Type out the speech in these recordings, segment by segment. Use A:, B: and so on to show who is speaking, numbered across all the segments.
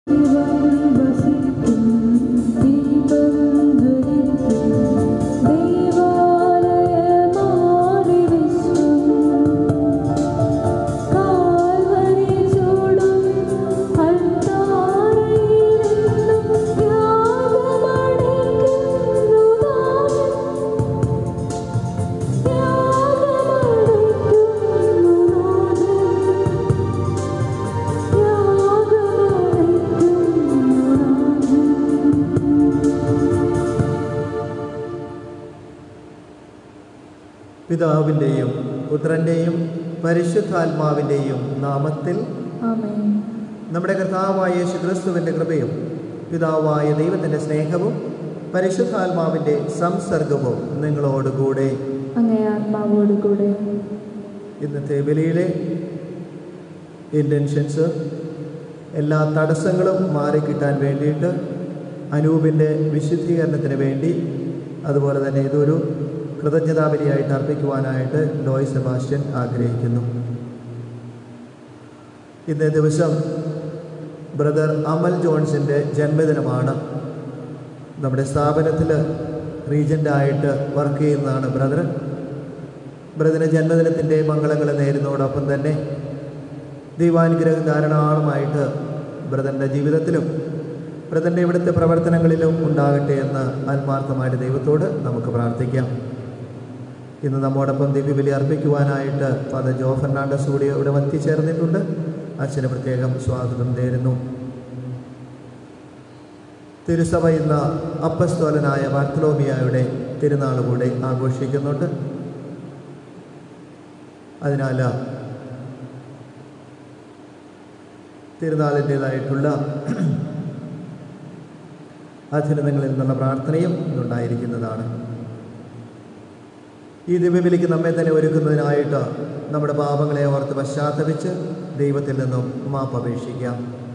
A: പിതാവിൻ്റെയും പുത്രൻ്റെയും പരിശുദ്ധാത്മാവിൻ്റെയും നാമത്തിൽ
B: ആമേൻ
A: നമ്മുടെ കർത്താവായ യേശു ക്രിസ്തുവിൻ്റെ കൃപയും പിതാവായ ദൈവത്തിൻ്റെ സ്നേഹവും പരിശുദ്ധാത്മാവിൻ്റെ സംസർഗവും നിങ്ങളോടുകൂടെ
B: അങ്ങേ ആത്മാവോട് കൂടെ
A: ഇന്നത്തെ ബലിയിലെ ഇൻറ്റൻഷൻസ് എല്ലാ തടസ്സങ്ങളും മാറിക്കിട്ടാൻ വേണ്ടിയിട്ട് അനൂപിൻ്റെ വിശുദ്ധീകരണത്തിന് വേണ്ടി അതുപോലെ തന്നെ ഇതൊരു കൃതജ്ഞതാബലിയായിട്ട് അർപ്പിക്കുവാനായിട്ട് ലോയ് സെബാസ്റ്റ്യൻ ആഗ്രഹിക്കുന്നു ഇന്നേ ദിവസം ബ്രദർ അമൽ ജോൺസിൻ്റെ ജന്മദിനമാണ് നമ്മുടെ സ്ഥാപനത്തിൽ റീജൻ്റായിട്ട് വർക്ക് ചെയ്യുന്നതാണ് ബ്രദർ ബ്രദറിന് ജന്മദിനത്തിൻ്റെ മംഗളങ്ങൾ നേരുന്നതോടൊപ്പം തന്നെ ദൈവാനുഗ്രഹം ധാരാളമായിട്ട് ബ്രദറിൻ്റെ ജീവിതത്തിലും ബ്രദറിൻ്റെ ഇവിടുത്തെ പ്രവർത്തനങ്ങളിലും ഉണ്ടാകട്ടെ എന്ന് ആത്മാർത്ഥമായിട്ട് ദൈവത്തോട് നമുക്ക് പ്രാർത്ഥിക്കാം ഇന്ന് നമ്മോടൊപ്പം ദിവ്യബലി അർപ്പിക്കുവാനായിട്ട് ഫാദർ ജോ ഫെർണാണ്ടസ് കൂടി ഇവിടെ എത്തിച്ചേർന്നിട്ടുണ്ട് അച്ഛന് പ്രത്യേകം സ്വാഗതം നേരുന്നു തിരുസഭ ഇന്ന് അപ്പസ്തോലനായ ബാർത്തലോമിയായുടെ തിരുനാൾ കൂടെ ആഘോഷിക്കുന്നുണ്ട് അതിനാൽ തിരുനാളിൻ്റേതായിട്ടുള്ള അധിനങ്ങളിൽ നിന്നുള്ള പ്രാർത്ഥനയും ഇന്നുണ്ടായിരിക്കുന്നതാണ് ഈ ദിവ്യബലിക്ക് നമ്മെ തന്നെ ഒരുക്കുന്നതിനായിട്ട് നമ്മുടെ പാപങ്ങളെ ഓർത്ത് പശ്ചാത്തപിച്ച് ദൈവത്തിൽ നിന്നും മാപ്പ് അപേക്ഷിക്കാം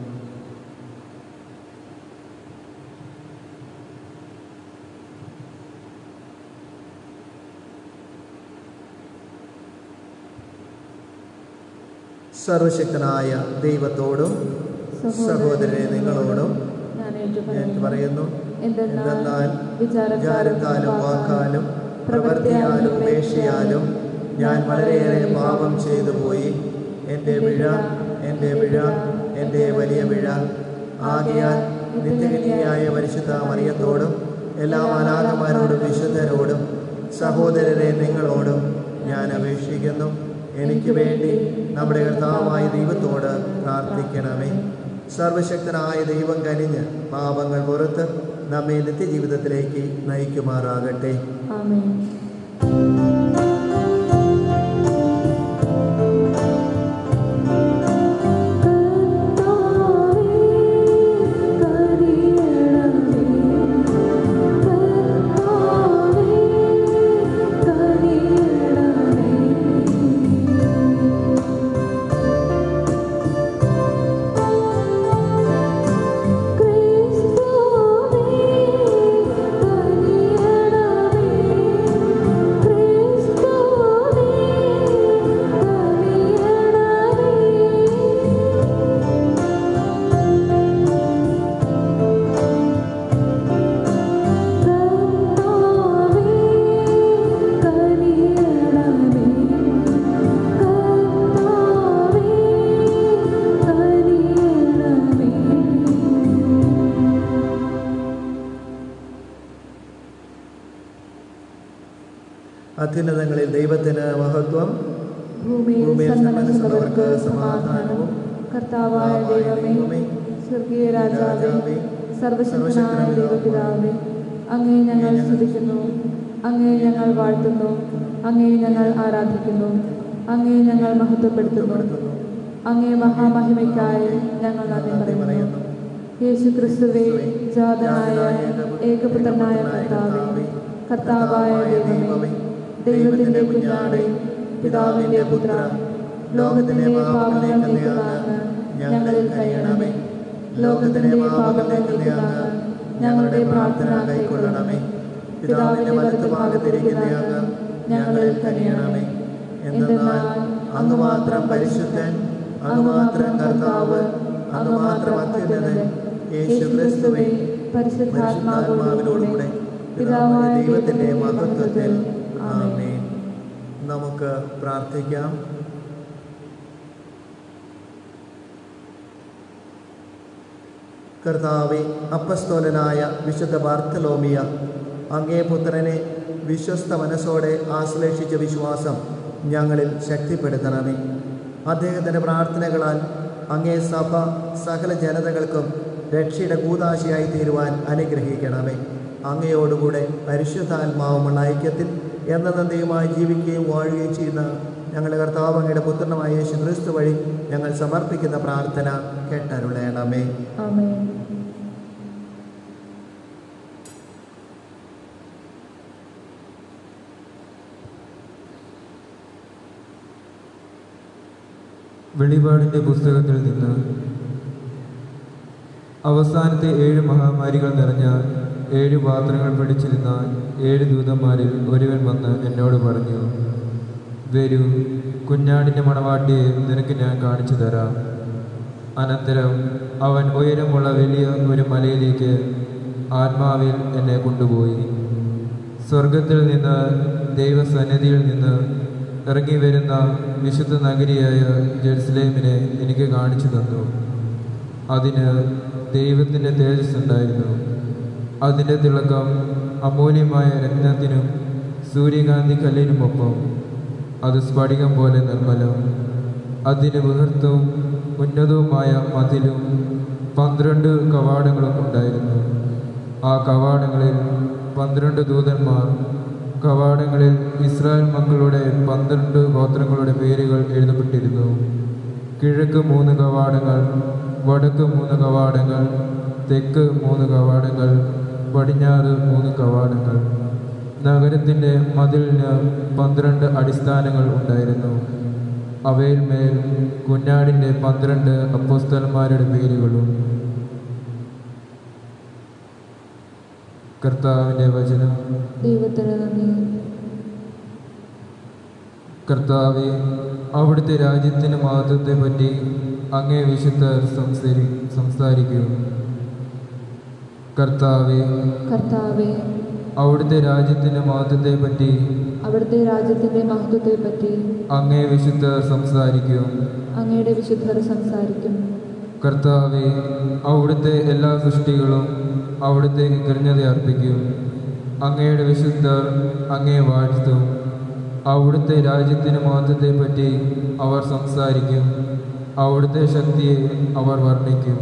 A: സർവശക്തനായ ദൈവത്തോടും സഹോദരനെ നിങ്ങളോടും
B: ഞാൻ
A: ഞാൻ പറയുന്നു
B: എന്തെന്നാൽ
A: എന്തെന്നാൽ
B: വിചാരത്താലും
A: വിചാരത്താലും വാക്കാലും പ്രവൃത്തിയാലും ഉപേക്ഷയാലും ഞാൻ വളരെയേറെ പാപം ചെയ്തു പോയി എൻ്റെ പിഴ എൻ്റെ പിഴ എൻ്റെ വലിയ പിഴ ആകിയാൽ നിത്യകനിയായ പരിശുദ്ധ മറിയത്തോടും എല്ലാ മാലാകന്മാരോടും വിശുദ്ധരോടും സഹോദരരെ നിങ്ങളോടും ഞാൻ അപേക്ഷിക്കുന്നു എനിക്ക് വേണ്ടി നമ്മുടെ കർത്താവായ ദൈവത്തോട് പ്രാർത്ഥിക്കണമേ സർവശക്തനായ ദൈവം കനിഞ്ഞ് പാപങ്ങൾ പുറത്ത് നമ്മെ നിത്യജീവിതത്തിലേക്ക് നയിക്കുമാറാകട്ടെ
B: ആമേൻ
A: അത്യുന്നതങ്ങളിൽ ദൈവത്തിന് മഹത്വം
B: ഭൂമിയിൽ
A: ഭൂമിയിൽ
B: സന്മനസ്സുള്ളവർക്ക്
A: സന്മനസ്സുള്ളവർക്ക്
B: സമാധാനവും കർത്താവായ ദൈവമേ
A: ദൈവമേ,
B: സ്വർഗീയ രാജാവേ
A: രാജാവേ,
B: സർവശക്തനായ ദൈവപിതാവേ അങ്ങേ ഞങ്ങൾ സ്തുതിക്കുന്നു അങ്ങേ ഞങ്ങൾ വാഴ്ത്തുന്നു അങ്ങേ ഞങ്ങൾ ആരാധിക്കുന്നു അങ്ങേ ഞങ്ങൾ മഹത്വപ്പെടുത്തുന്നു അങ്ങേ മഹാമഹിമയ്ക്കായി ഞങ്ങൾ നന്ദി പറയുന്നു യേശു ക്രിസ്തുവേ ജാതനായ ഏകപുത്രനായ കർത്താവേ കർത്താവായ ദൈവമേ ദൈവത്തിന്റെ കുഞ്ഞാടെ പിതാവിന്റെ പുത്ര ലോകത്തിന്റെ പാപങ്ങൾ നീക്കുന്നതാണ് ഞങ്ങളിൽ കഴിയണമേ ലോകത്തിന്റെ പാപങ്ങൾ നീക്കുന്നതാണ് ഞങ്ങളുടെ പ്രാർത്ഥന കൈക്കൊള്ളണമേ പിതാവിന്റെ വലത്ത് ഭാഗത്തിരിക്കുന്ന അങ്ങ് ഞങ്ങളിൽ കഴിയണമേ എന്തെന്നാൽ അങ്ങ് മാത്രം പരിശുദ്ധൻ അങ്ങ് മാത്രം കർത്താവ് അങ്ങ് മാത്രം അത്യുന്നതൻ യേശു ക്രിസ്തുവേ പരിശുദ്ധാത്മാവോടുകൂടെ പിതാവായ ദൈവത്തിന്റെ മഹത്വത്തിൽ ആമേൻ
A: ആമേൻ നമുക്ക് പ്രാർത്ഥിക്കാം കർത്താവെ അപ്പസ്തോലനായ വിശുദ്ധ ബാർത്തലോമിയ അങ്ങേ പുത്രനെ വിശ്വസ്ത മനസ്സോടെ ആശ്ലേഷിച്ച വിശ്വാസം ഞങ്ങളിൽ ശക്തിപ്പെടുത്തണമേ അദ്ദേഹത്തിൻ്റെ പ്രാർത്ഥനകളാൽ അങ്ങേ സഭ സകല ജനതകൾക്കും രക്ഷയുടെ കൂതാശയായി തീരുവാൻ അനുഗ്രഹിക്കണമേ അങ്ങയോടുകൂടെ പരിശുദ്ധാത്മാവുമുള്ള ഐക്യത്തിൽ എന്നതന്തയുമായി ജീവിക്കുകയും വാഴുകയും ചെയ്യുന്ന ഞങ്ങളുടെ കർത്താവ് അങ്ങയുടെ പുത്രനുമായ യേശു ക്രിസ്തു വഴി ഞങ്ങൾ സമർപ്പിക്കുന്ന പ്രാർത്ഥന കേട്ടരുളയണമേ
B: ആമേൻ
C: വെളിപാടിൻ്റെ പുസ്തകത്തിൽ നിന്ന് അവസാനത്തെ ഏഴ് മഹാമാരികൾ നിറഞ്ഞ ഏഴ് പാത്രങ്ങൾ പിടിച്ചിരുന്ന ഏഴ് ദൂതന്മാരിൽ ഒരുവൻ വന്ന് എന്നോട് പറഞ്ഞു വരൂ കുഞ്ഞാടിൻ്റെ മണവാട്ടിയെ നിനക്ക് ഞാൻ കാണിച്ചു തരാം അനന്തരം അവൻ ഉയരമുള്ള വലിയ ഒരു മലയിലേക്ക് ആത്മാവിൽ എന്നെ കൊണ്ടുപോയി സ്വർഗത്തിൽ നിന്ന് ദൈവസന്നിധിയിൽ നിന്ന് ഇറങ്ങി വരുന്ന വിശുദ്ധ നഗരിയായ ജെറുസലേമിനെ എനിക്ക് കാണിച്ചു തന്നു അതിന് ദൈവത്തിൻ്റെ തേജസ് ഉണ്ടായിരുന്നു അതിൻ്റെ തിളക്കം അമൂല്യമായ രത്നത്തിനും സൂര്യകാന്തി കല്ലിനുമൊപ്പം അത് സ്ഫടികം പോലെ നിർമ്മലം അതിന് ബൃഹത്തും ഉന്നതവുമായ മതിലും പന്ത്രണ്ട് കവാടങ്ങളും ഉണ്ടായിരുന്നു ആ കവാടങ്ങളിൽ പന്ത്രണ്ട് ദൂതന്മാർ കവാടങ്ങളിൽ ഇസ്രായേൽ മക്കളുടെ പന്ത്രണ്ട് ഗോത്രങ്ങളുടെ പേരുകൾ എഴുതപ്പെട്ടിരുന്നു കിഴക്ക് മൂന്ന് കവാടങ്ങൾ വടക്ക് മൂന്ന് കവാടങ്ങൾ തെക്ക് മൂന്ന് കവാടങ്ങൾ പടിഞ്ഞാറ് മൂന്ന് കവാടങ്ങൾ നഗരത്തിൻ്റെ മതിലിന് പന്ത്രണ്ട് അടിസ്ഥാനങ്ങൾ ഉണ്ടായിരുന്നു അവയിൽ മേൽ കുഞ്ഞാടിൻ്റെ പന്ത്രണ്ട് അപ്പോസ്തലന്മാരുടെ പേരുകളും കർത്താവിൻ്റെ വചനം
B: ദൈവത്തിന് നന്ദി
C: കർത്താവെ അവിടുത്തെ രാജ്യത്തിൻ്റെ മഹത്വത്തെ പറ്റി അങ്ങേ വിശുദ്ധർ സംസാരി സംസാരിക്കൂ കർത്താവെ
B: കർത്താവെ
C: അവിടുത്തെ രാജ്യത്തിൻ്റെ മഹത്വത്തെ പറ്റി
B: അവിടുത്തെ രാജ്യത്തിന്റെ മഹത്വത്തെ പറ്റി
C: അങ്ങേ വിശുദ്ധർ സംസാരിക്കൂ
B: അങ്ങയുടെ വിശുദ്ധർ സംസാരിക്കും
C: കർത്താവെ അവിടുത്തെ എല്ലാ സൃഷ്ടികളും അവിടുത്തേക്ക് കൃഞ്ഞത അർപ്പിക്കും അങ്ങയുടെ വിശുദ്ധർ അങ്ങേ വാഴ്ത്തും അവിടുത്തെ രാജ്യത്തിന് മഹത്വത്തെ പറ്റി അവർ സംസാരിക്കും അവിടുത്തെ ശക്തിയെ അവർ വർണ്ണിക്കും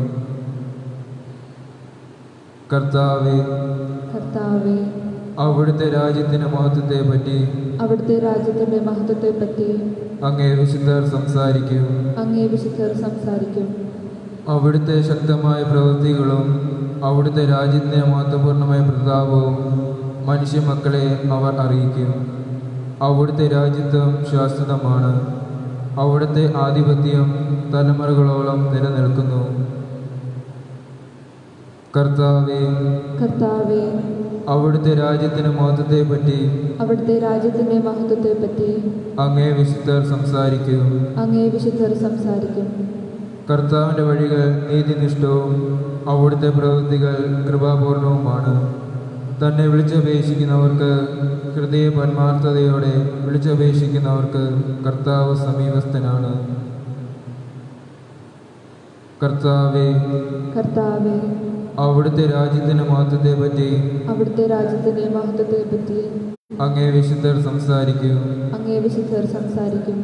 C: കർത്താവെ
B: കർത്താവെ
C: അവിടുത്തെ രാജ്യത്തിന് മഹത്വത്തെ പറ്റി
B: അവിടുത്തെ രാജ്യത്തിന്റെ മഹത്വത്തെ പറ്റി
C: അങ്ങേ വിശുദ്ധർ സംസാരിക്കും
B: അങ്ങേ വിശുദ്ധർ സംസാരിക്കും
C: അവിടുത്തെ ശക്തമായ പ്രവൃത്തികളും അവിടുത്തെ രാജ്യത്തിന് മഹത്വപൂർണമായ പ്രതാപവും മനുഷ്യമക്കളെ അവർ അറിയിക്കും അവിടുത്തെ രാജ്യത്വം ശാശ്വതമാണ് അവിടുത്തെ ആധിപത്യം തലമുറകളോളം നിലനിൽക്കുന്നു കർത്താവെ
B: കർത്താവെ
C: അവിടുത്തെ രാജ്യത്തിന് മഹത്വത്തെ പറ്റി
B: അവിടുത്തെ രാജ്യത്തിന്റെ മഹത്വത്തെ പറ്റി
C: അങ്ങേ വിശുദ്ധർ സംസാരിക്കും
B: അങ്ങേ വിശുദ്ധർ സംസാരിക്കും
C: കർത്താവിൻ്റെ വഴികൾ നീതിനിഷ്ഠവും അവിടുത്തെ പ്രവൃത്തികൾ കൃപാപൂർണവുമാണ് തന്നെ വിളിച്ചപേക്ഷിക്കുന്നവർക്ക് ഹൃദയ പരമാർത്ഥതയോടെ വിളിച്ചപേക്ഷിക്കുന്നവർക്ക് കർത്താവ് സമീപസ്ഥനാണ് കർത്താവെ
B: കർത്താവെ
C: അവിടുത്തെ രാജ്യത്തിൻ്റെ മഹത്വത്തെ പറ്റി
B: അവിടുത്തെ രാജ്യത്തിന്റെ മഹത്വത്തെ പറ്റി
C: അങ്ങേ വിശുദ്ധർ സംസാരിക്കും
B: അങ്ങേ വിശുദ്ധർ സംസാരിക്കും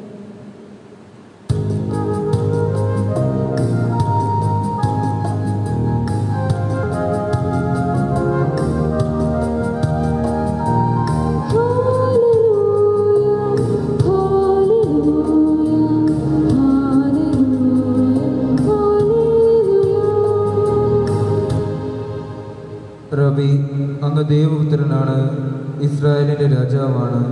C: റബി അങ്ങ് ദേവപുത്രനാണ് ഇസ്രായേലിൻ്റെ രാജാവാണ്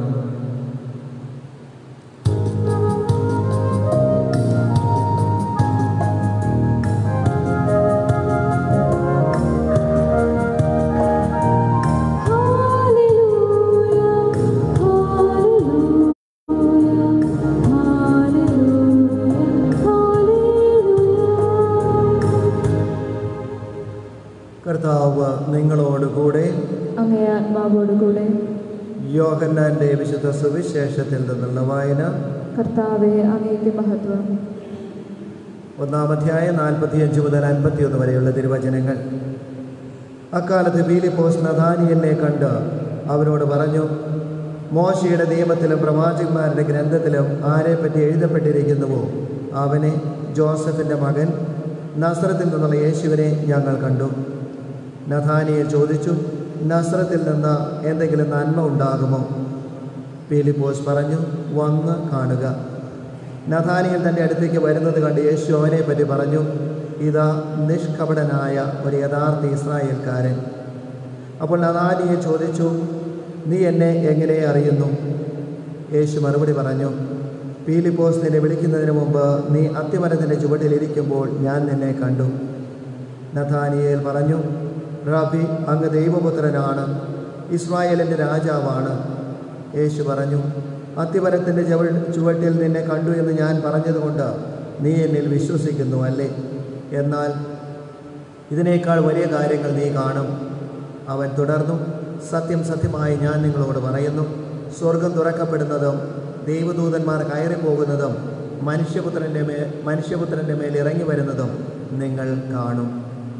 A: കർത്താവ് നിങ്ങളോടുകൂടെ
B: അങ്ങേ ആത്മാവോടുകൂടെ
A: യോഹന്നാന്റെ വിശുദ്ധ സുവിശേഷത്തിൽ നിന്നുള്ള വായന
B: കർത്താവെ അങ്ങേക്ക് മഹത്വം
A: ഒന്നാം അധ്യായം നാൽപ്പത്തിയഞ്ച് മുതൽ അൻപത്തിയൊന്ന് വരെയുള്ള തിരുവചനങ്ങൾ അക്കാലത്ത് ബീലിപ്പോസ് നഥാനിയലിനെ കണ്ട് അവരോട് പറഞ്ഞു മോശയുടെ നിയമത്തിലും പ്രവാചകന്മാരുടെ ഗ്രന്ഥത്തിലും ആരെപ്പറ്റി എഴുതപ്പെട്ടിരിക്കുന്നുവോ അവനെ ജോസഫിൻ്റെ മകൻ നസ്രത്തിൽ നിന്നുള്ള യേശുവിനെ ഞങ്ങൾ കണ്ടു നഥാനിയെ ചോദിച്ചു നസ്രത്തിൽ നിന്ന് എന്തെങ്കിലും നന്മ ഉണ്ടാകുമോ പീലിപ്പോസ് പറഞ്ഞു വന്ന് കാണുക നഥാനിയൽ തൻ്റെ അടുത്തേക്ക് വരുന്നത് കണ്ട് യേശു അവനെ പറ്റി പറഞ്ഞു ഇതാ നിഷ്കപടനായ ഒരു യഥാർത്ഥ ഇസ്രായേൽക്കാരൻ അപ്പോൾ നഥാനിയെ ചോദിച്ചു നീ എന്നെ എങ്ങനെ അറിയുന്നു യേശു മറുപടി പറഞ്ഞു പീലിപ്പോസ് നിന്നെ വിളിക്കുന്നതിന് മുമ്പ് നീ അത്തിമരത്തിൻ്റെ ചുവട്ടിലിരിക്കുമ്പോൾ ഞാൻ നിന്നെ കണ്ടു നഥാനിയേൽ പറഞ്ഞു റാബി അങ്ങ് ദൈവപുത്രനാണ് ഇസ്രായേലിൻ്റെ രാജാവാണ് യേശു പറഞ്ഞു അത്തിമരത്തിൻ്റെ ചുവ ചുവട്ടിൽ നിന്നെ കണ്ടു എന്ന് ഞാൻ പറഞ്ഞതുകൊണ്ട് നീ എന്നിൽ വിശ്വസിക്കുന്നു അല്ലേ എന്നാൽ ഇതിനേക്കാൾ വലിയ കാര്യങ്ങൾ നീ കാണും അവൻ തുടർന്നു സത്യം സത്യമായി ഞാൻ നിങ്ങളോട് പറയുന്നു സ്വർഗം തുറക്കപ്പെടുന്നതും ദൈവദൂതന്മാർ കയറിപ്പോകുന്നതും മനുഷ്യപുത്രൻ്റെ മേ മനുഷ്യപുത്രൻ്റെ മേൽ ഇറങ്ങി വരുന്നതും നിങ്ങൾ കാണും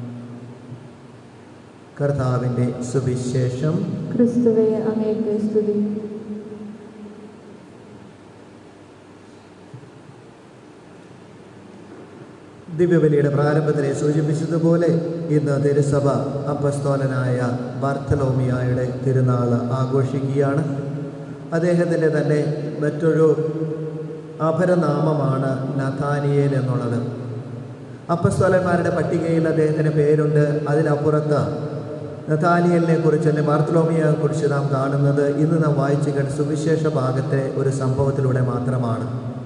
A: കർത്താവിൻ്റെ സുവിശേഷം
B: ക്രിസ്തുവെ അങ്ങേക്ക് സ്തുതി
A: ദിവ്യബലിയുടെ പ്രാരംഭത്തിലെ സൂചിപ്പിച്ചതുപോലെ ഇന്ന് തിരുസഭ അപ്പസ്തോലനായ ബർത്തലോമിയായുടെ തിരുനാൾ ആഘോഷിക്കുകയാണ് അദ്ദേഹത്തിൻ്റെ തന്നെ മറ്റൊരു അപരനാമമാണ് നഥാനിയേൽ എന്നുള്ളത് അപ്പസ്തോലന്മാരുടെ പട്ടികയിൽ അദ്ദേഹത്തിന് പേരുണ്ട് അതിനപ്പുറത്ത് നഥാനിയലിനെ കുറിച്ച് അല്ലെങ്കിൽ ബാർത്തലോമിയെ കുറിച്ച് നാം കാണുന്നത് ഇന്ന് നാം വായിച്ചു കേട്ട സുവിശേഷ ഭാഗത്തെ ഒരു സംഭവത്തിലൂടെ മാത്രമാണ്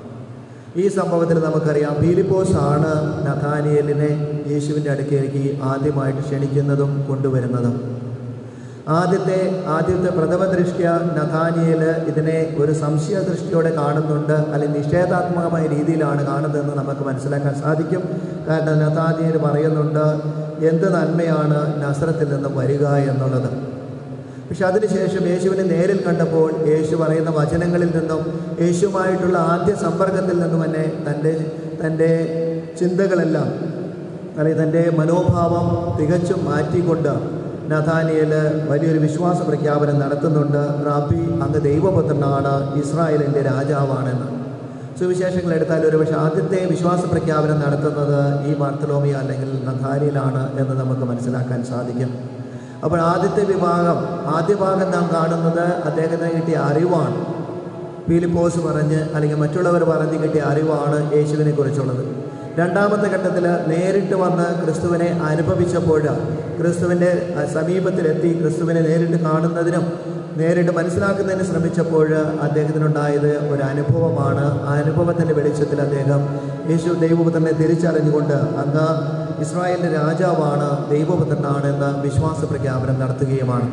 A: ഈ സംഭവത്തിൽ നമുക്കറിയാം ഫിലിപ്പോസ് ആണ് നഥാനിയലിനെ യേശുവിൻ്റെ അടുക്കേക്ക് ആദ്യമായിട്ട് ക്ഷണിക്കുന്നതും കൊണ്ടുവരുന്നതും ആദ്യത്തെ ആദ്യത്തെ പ്രഥമ ദൃഷ്ട്യ നഥാനിയൽ ഇതിനെ ഒരു സംശയ ദൃഷ്ടിയോടെ കാണുന്നുണ്ട് അല്ലെങ്കിൽ നിഷേധാത്മകമായ രീതിയിലാണ് കാണുന്നതെന്ന് നമുക്ക് മനസ്സിലാക്കാൻ സാധിക്കും കാരണം നഥാനിയൽ പറയുന്നുണ്ട് എന്ത് നന്മയാണ് നസ്രത്തിൽ നിന്ന് വരിക എന്നുള്ളത് പക്ഷെ അതിനുശേഷം യേശുവിനെ നേരിൽ കണ്ടപ്പോൾ യേശു പറയുന്ന വചനങ്ങളിൽ നിന്നും യേശുവുമായിട്ടുള്ള ആദ്യ സമ്പർക്കത്തിൽ നിന്നും തന്നെ തൻ്റെ തൻ്റെ ചിന്തകളെല്ലാം അല്ലെങ്കിൽ തൻ്റെ മനോഭാവം തികച്ചും മാറ്റിക്കൊണ്ട് നഥാനിയൽ വലിയൊരു വിശ്വാസ പ്രഖ്യാപനം നടത്തുന്നുണ്ട് റാബി അങ്ങ് ദൈവപുത്രനാണ് ഇസ്രായേലിൻ്റെ രാജാവാണെന്ന് സുവിശേഷങ്ങൾ എടുത്താൽ ഒരു പക്ഷേ ആദ്യത്തെ വിശ്വാസ പ്രഖ്യാപനം നടത്തുന്നത് ഈ ബാർത്തലോമിയ അല്ലെങ്കിൽ നഥാനിയിലാണ് എന്ന് നമുക്ക് മനസ്സിലാക്കാൻ സാധിക്കും അപ്പോൾ ആദ്യത്തെ വിഭാഗം ആദ്യ ഭാഗം നാം കാണുന്നത് അദ്ദേഹത്തിന് കിട്ടിയ അറിവാണ് ഫിലിപ്പോസ് പറഞ്ഞ് അല്ലെങ്കിൽ മറ്റുള്ളവർ പറഞ്ഞ് കിട്ടിയ അറിവാണ് യേശുവിനെ കുറിച്ചുള്ളത് രണ്ടാമത്തെ ഘട്ടത്തിൽ നേരിട്ട് വന്ന് ക്രിസ്തുവിനെ അനുഭവിച്ചപ്പോൾ ക്രിസ്തുവിൻ്റെ സമീപത്തിലെത്തി ക്രിസ്തുവിനെ നേരിട്ട് കാണുന്നതിനും നേരിട്ട് മനസ്സിലാക്കുന്നതിന് ശ്രമിച്ചപ്പോൾ അദ്ദേഹത്തിനുണ്ടായത് ഒരു അനുഭവമാണ് ആ അനുഭവത്തിൻ്റെ വെളിച്ചത്തിൽ അദ്ദേഹം യേശു ദൈവപുത്രനെ തിരിച്ചറിഞ്ഞുകൊണ്ട് അങ്ങ് ഇസ്രായേലിൻ്റെ രാജാവാണ് ദൈവപുത്രനാണ് എന്ന വിശ്വാസ പ്രഖ്യാപനം നടത്തുകയുമാണ്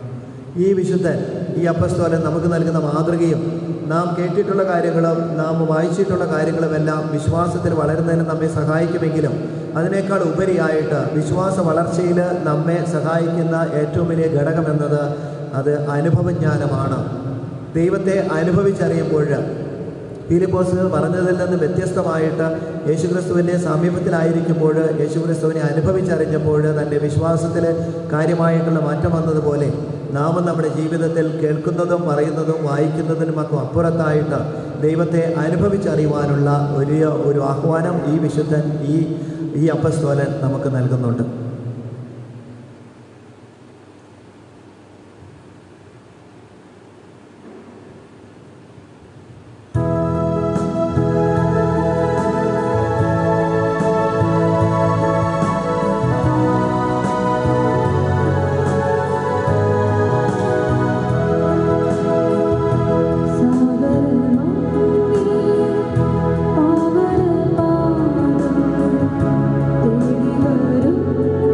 A: ഈ വിശുദ്ധൻ ഈ അപ്പസ്തോലൻ നമുക്ക് നൽകുന്ന മാതൃകയും നാം കേട്ടിട്ടുള്ള കാര്യങ്ങളും നാം വായിച്ചിട്ടുള്ള കാര്യങ്ങളുമെല്ലാം വിശ്വാസത്തിൽ വളരുന്നതിന് നമ്മെ സഹായിക്കുമെങ്കിലും അതിനേക്കാൾ ഉപരിയായിട്ട് വിശ്വാസ വളർച്ചയിൽ നമ്മെ സഹായിക്കുന്ന ഏറ്റവും വലിയ ഘടകമെന്നത് അത് അനുഭവജ്ഞാനമാണ് ദൈവത്തെ അനുഭവിച്ചറിയുമ്പോൾ ഫിലിപ്പോസ് പറഞ്ഞതിൽ നിന്ന് വ്യത്യസ്തമായിട്ട് യേശുക്രിസ്തുവിൻ്റെ സാമീപ്യത്തിലായിരിക്കുമ്പോൾ യേശുക്രിസ്തുവിനെ അനുഭവിച്ചറിഞ്ഞപ്പോൾ തൻ്റെ വിശ്വാസത്തിൽ കാര്യമായിട്ടുള്ള മാറ്റം വന്നതുപോലെ നാം നമ്മുടെ ജീവിതത്തിൽ കേൾക്കുന്നതും പറയുന്നതും വായിക്കുന്നതിനുമൊക്കെ അപ്പുറത്തായിട്ട് ദൈവത്തെ അനുഭവിച്ചറിയുവാനുള്ള ഒരു ഒരു ആഹ്വാനം ഈ വിശുദ്ധൻ ഈ ഈ അപ്പസ്തോലൻ നമുക്ക് നൽകുന്നുണ്ട്
B: സാഗരമാ പാവന പാദം തേടി വരും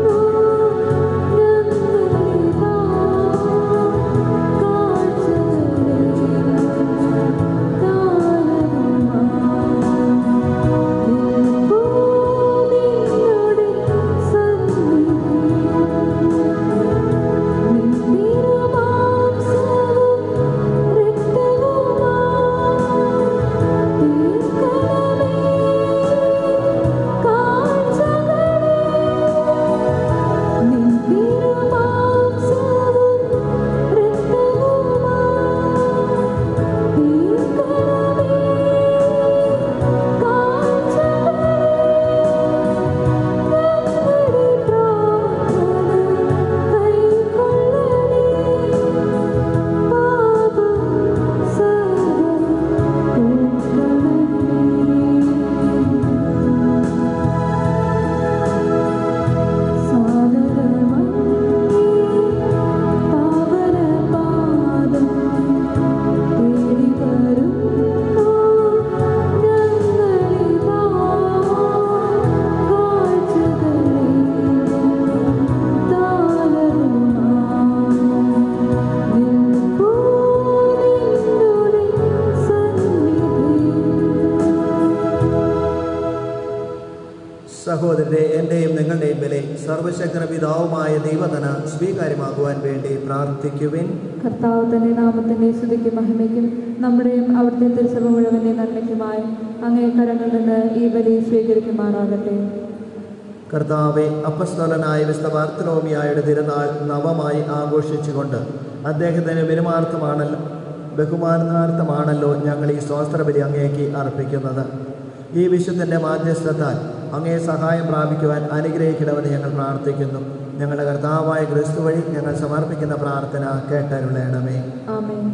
A: ബലി സർവശക്തന പിതാവുമായ ദൈവതന സ്വീകാര്യമാകുവാൻ വേണ്ടി പ്രാർത്ഥിക്കുവിൻ
B: കർത്താവ് തന്റെ നാമത്തിന്റെ സ്തുതിക്ക് മഹിമയ്ക്കും നമ്മുടെയും അവിടുത്തെ തിരുസഭ മുഴുവന്റെ നന്മയ്ക്കുമായി അങ്ങേ കരങ്ങളിൽ നിന്ന് ഈ ബലി സ്വീകരിക്കുമാറാകട്ടെ
A: കർത്താവെ അപ്പസ്തോലനായ വിശുദ്ധ ബാർത്തലോമിയായുടെ തിരുനാൾ നവമായി ആഘോഷിച്ചുകൊണ്ട് അദ്ദേഹത്തിന് പെരുമാർത്ഥമാണല്ലോ ബഹുമാനാർത്ഥമാണല്ലോ ഞങ്ങൾ ഈ സ്വാസ്ത്രബലി അങ്ങേക്ക് അർപ്പിക്കുന്നത് ഈ വിശുദ്ധൻ്റെ മാധ്യസ്ഥത്താൽ അങ്ങേ സഹായം പ്രാപിക്കുവാൻ അനുഗ്രഹിക്കണമെന്ന് ഞങ്ങൾ പ്രാർത്ഥിക്കുന്നു ഞങ്ങളുടെ കർത്താവായ ക്രിസ്തു വഴി ഞങ്ങൾ സമർപ്പിക്കുന്ന പ്രാർത്ഥന കേട്ടരുളയണമേ
B: ആമേൻ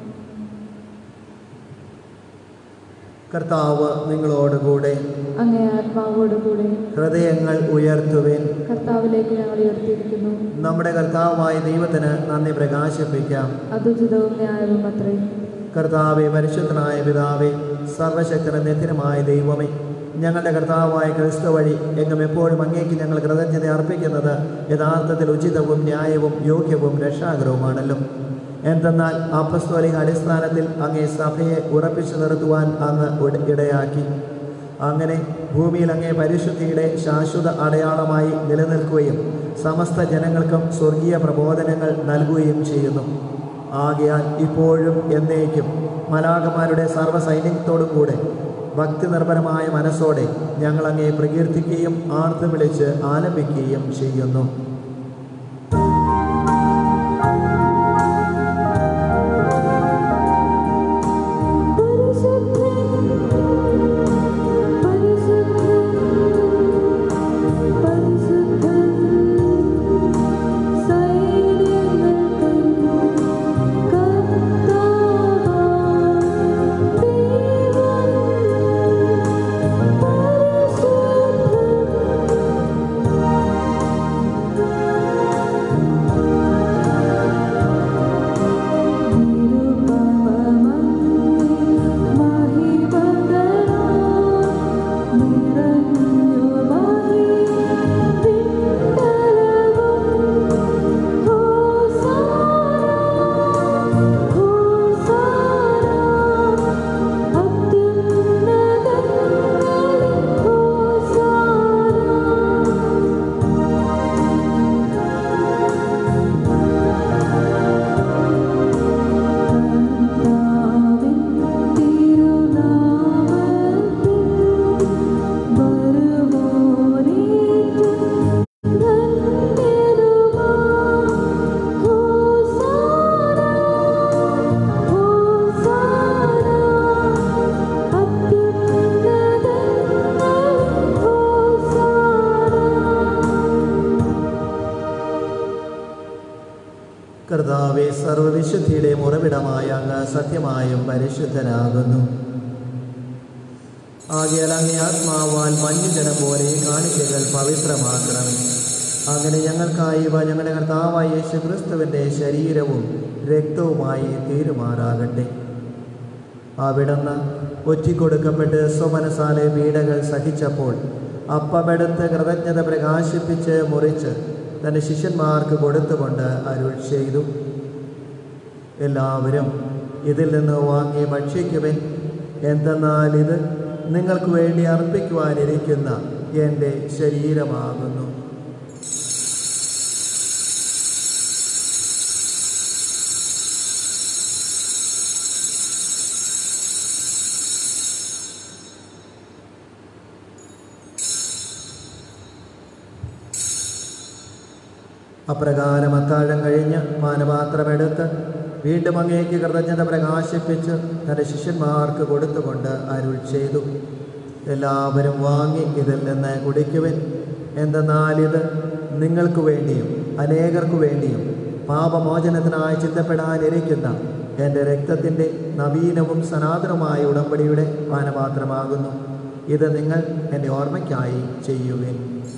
A: കർത്താവ് നിങ്ങളോടുകൂടെ
B: അങ്ങേ ആത്മാവോടുകൂടെ
A: ഹൃദയങ്ങൾ ഉയർത്തുവേൻ
B: കർത്താവിലേക്ക് ഞങ്ങൾ ഉയർത്തിയിരിക്കുന്നു
A: നമ്മുടെ കർത്താവായ ദൈവത്തിന് നന്ദി പ്രകാശിപ്പിക്കാം
B: അതുചിതവും ന്യായവും അത്രേ
A: കർത്താവെ പരിശുദ്ധനായ പിതാവേ സർവശക്തന നിത്യനുമായ ദൈവമേ ഞങ്ങളുടെ കർത്താവായ ക്രിസ്തു വഴി എങ്ങും എപ്പോഴും അങ്ങേക്ക് ഞങ്ങൾ കൃതജ്ഞത അർപ്പിക്കുന്നത് യഥാർത്ഥത്തിൽ ഉചിതവും ന്യായവും യോഗ്യവും രക്ഷാകരവുമാണല്ലോ എന്തെന്നാൽ അപ്പസ്തോലിക അടിസ്ഥാനത്തിൽ അങ്ങേ സഭയെ ഉറപ്പിച്ചു നിർത്തുവാൻ അങ്ങ് ഇട- ഇടയാക്കി അങ്ങനെ ഭൂമിയിൽ അങ്ങേ പരിശുദ്ധിയുടെ ശാശ്വത അടയാളമായി നിലനിൽക്കുകയും സമസ്ത ജനങ്ങൾക്കും സ്വർഗീയ പ്രബോധനങ്ങൾ നൽകുകയും ചെയ്യുന്നു ആകയാൽ ഇപ്പോഴും എന്നേക്കും മലാകമാരുടെ സർവ്വസൈന്യത്തോടും കൂടെ ഭക്തി നിർഭരമായ മനസ്സോടെ ഞങ്ങൾ അങ്ങേ പ്രകീർത്തിക്കുകയും ആർത്ത് വിളിച്ച് ആലപിക്കുകയും ചെയ്യുന്നു കർത്താവെ സർവവിശുദ്ധിയുടെയും ഉറവിടമായ അങ്ങ് സത്യമായും പരിശുദ്ധനാകുന്നു ആകയാൽ അങ്ങേ ആത്മാവാൽ മഞ്ഞുജനം പോലെ ഈ കാണിക്കകൾ പവിത്രമാക്കണമേ അങ്ങനെ ഞങ്ങൾക്കായി ഇവ ഞങ്ങളുടെ കർത്താവായ യേശു ക്രിസ്തുവിൻ്റെ ശരീരവും രക്തവുമായി തീരുമാറാകട്ടെ അവിടുന്ന് ഒറ്റിക്കൊടുക്കപ്പെട്ട് സ്വമനസാലെ പീഡകൾ സഹിച്ചപ്പോൾ അപ്പമെടുത്ത് കൃതജ്ഞത പ്രകാശിപ്പിച്ച് മുറിച്ച് തൻ്റെ ശിഷ്യന്മാർക്ക് കൊടുത്തുകൊണ്ട് അരുൾ ചെയ്തു എല്ലാവരും ഇതിൽ നിന്ന് വാങ്ങി ഭക്ഷിക്കുവിൻ എന്തെന്നാൽ ഇത് നിങ്ങൾക്ക് വേണ്ടി അർപ്പിക്കുവാനിരിക്കുന്ന എൻ്റെ ശരീരമാകുന്നു അപ്രകാരം അത്താഴം കഴിഞ്ഞ് മാനപാത്രമെടുത്ത് വീണ്ടും അങ്ങേക്ക് കൃതജ്ഞത പ്രകാശിപ്പിച്ച് തൻ്റെ ശിഷ്യന്മാർക്ക് കൊടുത്തുകൊണ്ട് അരുൾ ചെയ്തു എല്ലാവരും വാങ്ങി ഇതിൽ നിന്ന് കുടിക്കുവിൻ എന്തെന്നാൽ ഇത് നിങ്ങൾക്ക് വേണ്ടിയും അനേകർക്കു വേണ്ടിയും പാപമോചനത്തിനായി ചിന്തപ്പെടാനിരിക്കുന്ന എൻ്റെ രക്തത്തിൻ്റെ നവീനവും സനാതനവുമായ ഉടമ്പടിയുടെ പാനപാത്രമാകുന്നു ഇത് നിങ്ങൾ എൻ്റെ ഓർമ്മയ്ക്കായി ചെയ്യുവിൻ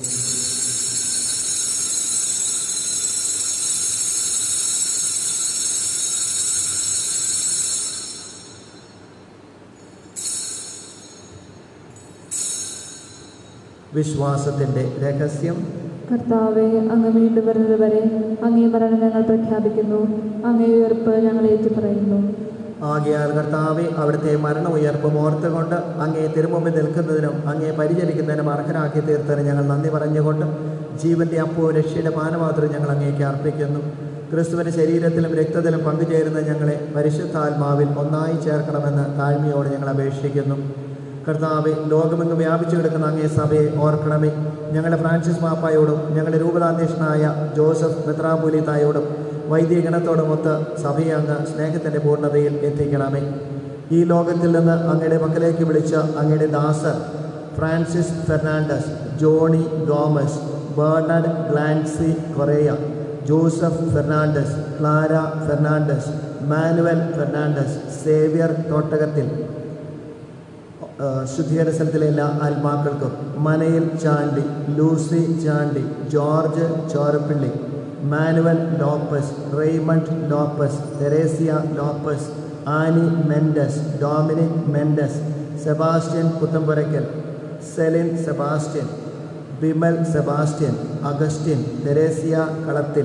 A: വിശ്വാസത്തിൻ്റെ രഹസ്യം
B: കർത്താവെ അങ്ങ് വീണ്ടും വരുന്നത് വരെ അങ്ങേ മരണം ഞങ്ങൾ പ്രഖ്യാപിക്കുന്നു അങ്ങേ ഉയർപ്പ് ഞങ്ങൾ ഏറ്റുപറയുന്നു
A: ആകയാൽ കർത്താവെ അവിടുത്തെ മരണ ഉയർപ്പും ഓർത്തുകൊണ്ട് അങ്ങേ തിരുമുമ്പിൽ നിൽക്കുന്നതിനും അങ്ങേ പരിചരിക്കുന്നതിനും അർഹരാക്കി തീർത്തതിന് ഞങ്ങൾ നന്ദി പറഞ്ഞുകൊണ്ട് ജീവന്റെ അപ്പവും രക്ഷയുടെ പാനപാത്രം ഞങ്ങൾ അങ്ങേക്ക് അർപ്പിക്കുന്നു ക്രിസ്തുവിന്റെ ശരീരത്തിലും രക്തത്തിലും പങ്കുചേരുന്ന ഞങ്ങളെ പരിശുദ്ധാത്മാവിൽ ഒന്നായി ചേർക്കണമെന്ന് താഴ്മയോടെ ഞങ്ങൾ അപേക്ഷിക്കുന്നു കർത്താവെ ലോകമെങ്ങും വ്യാപിച്ചു കിടക്കുന്ന അങ്ങേ സഭയെ ഓർക്കണമേ ഞങ്ങളുടെ ഫ്രാൻസിസ് മാപ്പായോടും ഞങ്ങളുടെ രൂപതാധ്യക്ഷനായ ജോസഫ് മെത്രാപൂലിത്തായോടും വൈദികഗണത്തോടുമൊത്ത് സഭയെ അങ്ങ് സ്നേഹത്തിൻ്റെ പൂർണ്ണതയിൽ എത്തിക്കണമേ ഈ ലോകത്തിൽ നിന്ന് അങ്ങയുടെ മക്കളിലേക്ക് വിളിച്ച അങ്ങയുടെ ദാസർ ഫ്രാൻസിസ് ഫെർണാണ്ടസ് ജോണി ഗോമസ് ബേർണഡ് ഗ്ലാൻസി കൊറേയ ജോസഫ് ഫെർണാണ്ടസ് ക്ലാര ഫെർണാണ്ടസ് മാനുവൽ ഫെർണാണ്ടസ് സേവ്യർ തോട്ടകത്തിൽ ആ, ശുദ്ധീകരണ സ്ഥലത്തിലെ എല്ലാ ആത്മാക്കൾക്കും മനയിൽ ചാണ്ടി ലൂസി ചാണ്ടി ജോർജ് ചോരപ്പിള്ളി മാനുവൽ ലോപ്പസ് റെയ്മണ്ട് ലോപ്പസ് തെരേസിയ ലോപ്പസ് ആനി മെൻഡസ് ഡൊമിനിക് മെൻഡസ് സെബാസ്റ്റ്യൻ പുത്തമ്പുരയ്ക്കൽ സെലിൻ സെബാസ്റ്റ്യൻ ബിമൽ സെബാസ്റ്റ്യൻ അഗസ്റ്റിൻ തെരേസിയ കളത്തിൽ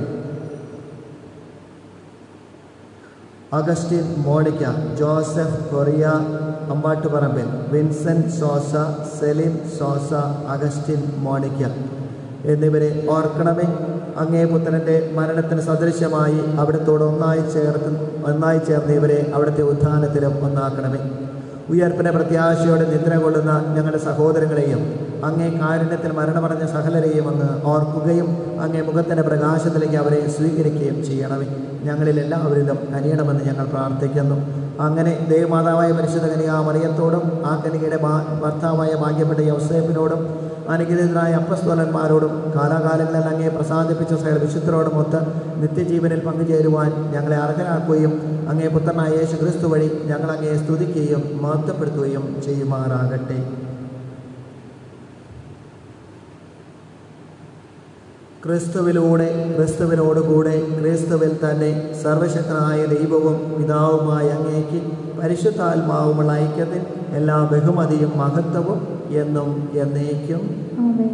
A: അഗസ്റ്റിൻ മോണിക്ക ജോസഫ് കൊറിയ അമ്പാട്ടുപറമ്പിൽ വിൻസെന്റ് സോസ സെലിൻ സോസ അഗസ്റ്റിൻ മോണിക്ക എന്നിവരെ ഓർക്കണമേ അങ്ങേ പുത്രൻ്റെ മരണത്തിന് സദൃശ്യമായി അവിടത്തോട് ഒന്നായി ചേർത്ത് ഒന്നായി ചേർന്ന് ഇവരെ അവിടുത്തെ ഉത്ഥാനത്തിലും ഒന്നാക്കണമേ ഉയർപ്പിനെ പ്രത്യാശയോടെ നിദ്ര കൊള്ളുന്ന ഞങ്ങളുടെ സഹോദരങ്ങളെയും അങ്ങേ കാരുണ്യത്തിൽ മരണമടഞ്ഞ സകലരെയും അങ്ങ് ഓർക്കുകയും അങ്ങേ മുഖത്തിൻ്റെ പ്രകാശത്തിലേക്ക് അവരെ സ്വീകരിക്കുകയും ചെയ്യണമേ ഞങ്ങളിൽ എല്ലാവരിലും കനിയണമെന്ന് ഞങ്ങൾ പ്രാർത്ഥിക്കുന്നു അങ്ങനെ ദേവമാതാവായ പരിശുദ്ധ കനിക മറിയത്തോടും ആ കനികയുടെ ഭാ- ഭർത്താവായ ഭാഗ്യപ്പെട്ട യൗസേപ്പിനോടും അനുഗ്രഹീതരായ അപ്പസ്തോലന്മാരോടും കാലാകാലങ്ങളിൽ അങ്ങേ പ്രസാദിപ്പിച്ച സകല വിശുദ്ധരോടുമൊത്ത് നിത്യജീവനിൽ പങ്കുചേരുവാൻ ഞങ്ങളെ അർഹരാക്കുകയും അങ്ങേ പുത്രനായ യേശു ക്രിസ്തു വഴി ഞങ്ങൾ അങ്ങേ സ്തുതിക്കുകയും മഹത്വപ്പെടുത്തുകയും ചെയ്യുമാറാകട്ടെ ക്രിസ്തുവിലൂടെ ക്രിസ്തുവിനോടുകൂടെ ക്രിസ്തുവിൽ തന്നെ സർവശക്തനായ ദൈവവും പിതാവുമായ അങ്ങേക്ക് പരിശുദ്ധാത്മാവുമുള്ള ഐക്യത്തിൽ എല്ലാ ബഹുമതിയും മഹത്വവും എന്നും എന്നേക്കും
B: ആമേൻ